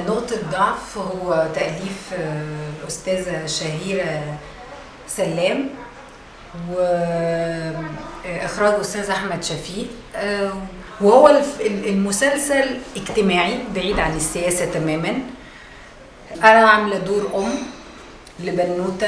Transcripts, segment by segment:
نقطة ضعف هو تأليف آه، الأستاذة شهيرة سلام وإخراج أستاذ أحمد شفيق آه، وهو الف- ال- المسلسل اجتماعي بعيد عن السياسة تماما أنا عاملة دور أم لبنوتة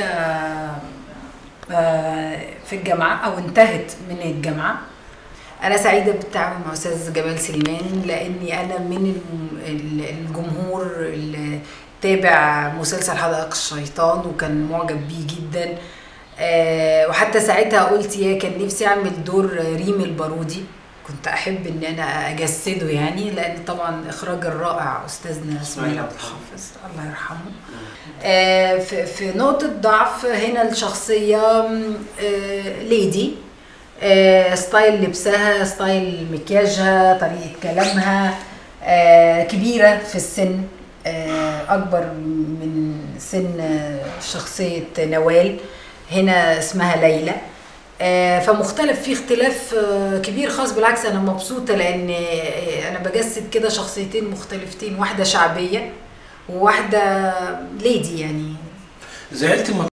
آه، في الجامعة أو انتهت من الجامعة أنا سعيدة بالتعاون مع أستاذ جمال سليمان لأني أنا من الم- ال- الجمهور اللي تابع مسلسل حدائق الشيطان وكان معجب بيه جدا آه، وحتى ساعتها قلت يا كان نفسي أعمل دور ريم البارودي كنت أحب إن أنا أجسده يعني لأن طبعا إخراج الرائع أستاذنا إسماعيل عبد الحافظ الله يرحمه آه، في في نقطة ضعف هنا الشخصية م، آه، ليدي آه، ستايل لبسها ستايل مكياجها طريقة كلامها آه، كبيرة في السن آه، أكبر من سن آه، شخصية نوال هنا اسمها ليلى آه، فمختلف في اختلاف آه، كبير خاص بالعكس انا مبسوطه لان آه، انا بجسد كده شخصيتين مختلفتين واحده شعبيه وواحده ليدي يعني زعلت لما